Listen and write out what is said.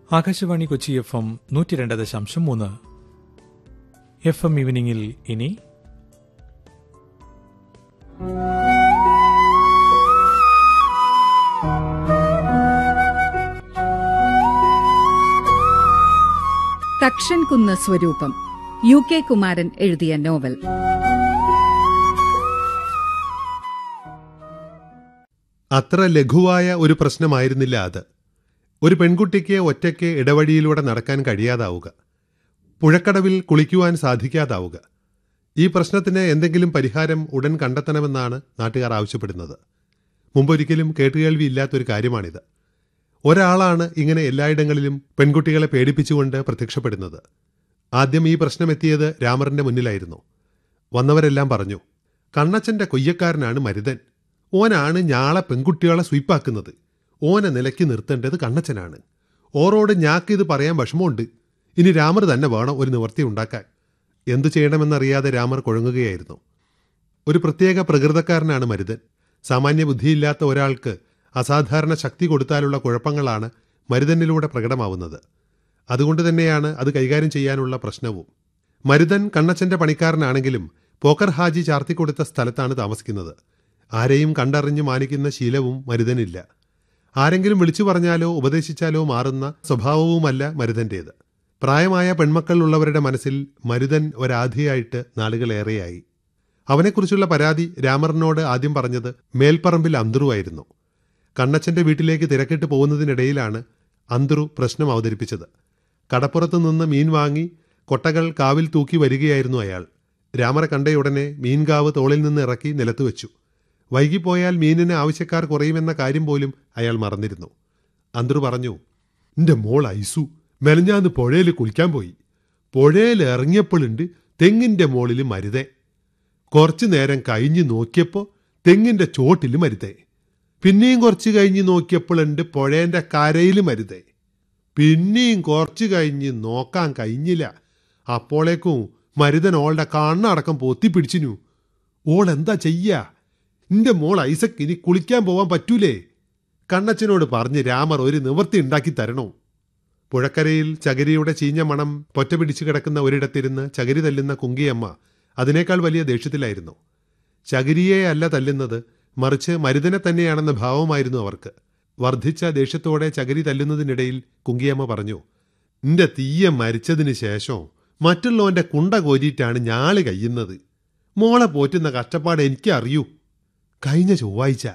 Akashvani Kochi F M നൂറ്റി രണ്ട് ദശാംശം മൂന്ന് എഫ് എം ഈവനിങ്ങിൽ ഇനി തക്ഷൻ കുന്ന് സ്വരൂപം യു കെ കുമാരൻ എഴുതിയ നോവൽ അത്ര ലഘുവായ ഒരു പ്രശ്നമായിരുന്നില്ല അത് ഒരു പെൺകുട്ടിക്ക് ഒറ്റയ്ക്ക് ഇടവഴിയിലൂടെ നടക്കാൻ കഴിയാതാവുക പുഴക്കടവിൽ കുളിക്കുവാൻ സാധിക്കാതാവുക ഈ പ്രശ്നത്തിന് എന്തെങ്കിലും പരിഹാരം ഉടൻ കണ്ടെത്തണമെന്നാണ് നാട്ടുകാർ ആവശ്യപ്പെടുന്നത് മുമ്പൊരിക്കലും കേട്ടുകേൾവിയില്ലാത്തൊരു കാര്യമാണിത് ഒരാളാണ് ഇങ്ങനെ എല്ലായിടങ്ങളിലും പെൺകുട്ടികളെ പേടിപ്പിച്ചുകൊണ്ട് പ്രത്യക്ഷപ്പെടുന്നത് ആദ്യം ഈ പ്രശ്നം എത്തിയത് രാമറിന്റെ മുന്നിലായിരുന്നു വന്നവരെല്ലാം പറഞ്ഞു കണ്ണച്ചന്റെ കൊയ്യക്കാരനാണ് മരുതൻ ഓനാണ് ഞാളെ പെൺകുട്ടികളെ സ്വീപ്പാക്കുന്നത് ഓനെ നിലയ്ക്ക് നിർത്തേണ്ടത് കണ്ണച്ചനാണ് ഓറോട് ഞാക്ക് ഇത് പറയാൻ വിഷമമുണ്ട് ഇനി രാമർ തന്നെ വേണം ഒരു നിവർത്തി ഉണ്ടാക്കാൻ എന്തു ചെയ്യണമെന്നറിയാതെ രാമർ കുഴങ്ങുകയായിരുന്നു ഒരു പ്രത്യേക പ്രകൃതക്കാരനാണ് മരുതൻ സാമാന്യ ബുദ്ധിയില്ലാത്ത ഒരാൾക്ക് അസാധാരണ ശക്തി കൊടുത്താലുള്ള കുഴപ്പങ്ങളാണ് മരുതനിലൂടെ പ്രകടമാവുന്നത് അതുകൊണ്ട് തന്നെയാണ് അത് കൈകാര്യം ചെയ്യാനുള്ള പ്രശ്നവും മരുതൻ കണ്ണച്ചന്റെ പണിക്കാരനാണെങ്കിലും പോക്കർ ഹാജി ചാർത്തിക്കൊടുത്ത സ്ഥലത്താണ് താമസിക്കുന്നത് ആരെയും കണ്ടറിഞ്ഞു മാനിക്കുന്ന ശീലവും മരുതനില്ല ആരെങ്കിലും വിളിച്ചു പറഞ്ഞാലോ ഉപദേശിച്ചാലോ മാറുന്ന സ്വഭാവവുമല്ല മരുതന്റേത് പ്രായമായ പെൺമക്കൾ ഉള്ളവരുടെ മനസ്സിൽ മരുതൻ ഒരാധിയായിട്ട് നാളുകളേറെയായി അവനെക്കുറിച്ചുള്ള പരാതി രാമറിനോട് ആദ്യം പറഞ്ഞത് മേൽപ്പറമ്പിൽ അന്തറുവായിരുന്നു കണ്ണച്ചന്റെ വീട്ടിലേക്ക് തിരക്കിട്ട് പോകുന്നതിനിടയിലാണ് അന്തറു പ്രശ്നം അവതരിപ്പിച്ചത് കടപ്പുറത്ത് നിന്ന് മീൻ വാങ്ങി കൊട്ടകൾ കാവിൽ തൂക്കി വരികയായിരുന്നു അയാൾ രാമറെ കണ്ടയുടനെ മീൻകാവ് തോളിൽ നിന്ന് ഇറക്കി നിലത്ത് വെച്ചു വൈകിപ്പോയാൽ മീനിന് ആവശ്യക്കാർ കുറയുമെന്ന കാര്യം പോലും അയാൾ മറന്നിരുന്നു അന്തറു പറഞ്ഞു എന്റെ മോൾ ഐസു മെലഞ്ഞാന്ന് പുഴയിൽ കുളിക്കാൻ പോയി പുഴയിൽ ഇറങ്ങിയപ്പോഴുണ്ട് തെങ്ങിന്റെ മോളിൽ മരുതേ കുറച്ചു നേരം കഴിഞ്ഞ് നോക്കിയപ്പോൾ തെങ്ങിന്റെ ചോട്ടിൽ മരുതേ പിന്നെയും കുറച്ച് കഴിഞ്ഞ് നോക്കിയപ്പോഴുണ്ട് പുഴേന്റെ കരയിൽ മരുതേ പിന്നെയും കുറച്ച് കഴിഞ്ഞ് നോക്കാൻ കഴിഞ്ഞില്ല അപ്പോളേക്കും മരുതൻ ഓളുടെ കണ്ണടക്കം പൊത്തിപ്പിടിച്ചിനു ഓൾ എന്താ ചെയ്യാ നിന്റെ മോൾ ഐസക് ഇനി കുളിക്കാൻ പോവാൻ പറ്റൂലേ കണ്ണച്ചനോട് പറഞ്ഞ് രാമർ ഒരു നിവൃത്തി ഉണ്ടാക്കി തരണോ പുഴക്കരയിൽ ചകരിയുടെ ചീഞ്ഞ മണം പൊറ്റ പിടിച്ചു കിടക്കുന്ന ഒരിടത്തിരുന്ന് ചകിരി തല്ലുന്ന കുങ്കിയമ്മ അതിനേക്കാൾ വലിയ ദേഷ്യത്തിലായിരുന്നു ചകിരിയെ അല്ല തല്ലുന്നത് മറിച്ച് മരുതനെ തന്നെയാണെന്ന ഭാവമായിരുന്നു അവർക്ക് വർദ്ധിച്ച ദേഷ്യത്തോടെ ചകിരി തല്ലുന്നതിനിടയിൽ കുങ്കിയമ്മ പറഞ്ഞു നിന്റെ തീയ മരിച്ചതിന് ശേഷം മറ്റുള്ളവന്റെ കുണ്ട കോരിയിട്ടാണ് ഞാള് കഴിയുന്നത് മോളെ പോറ്റുന്ന കഷ്ടപ്പാട് എനിക്ക് അറിയൂ കഴിഞ്ഞ ചൊവ്വാഴ്ച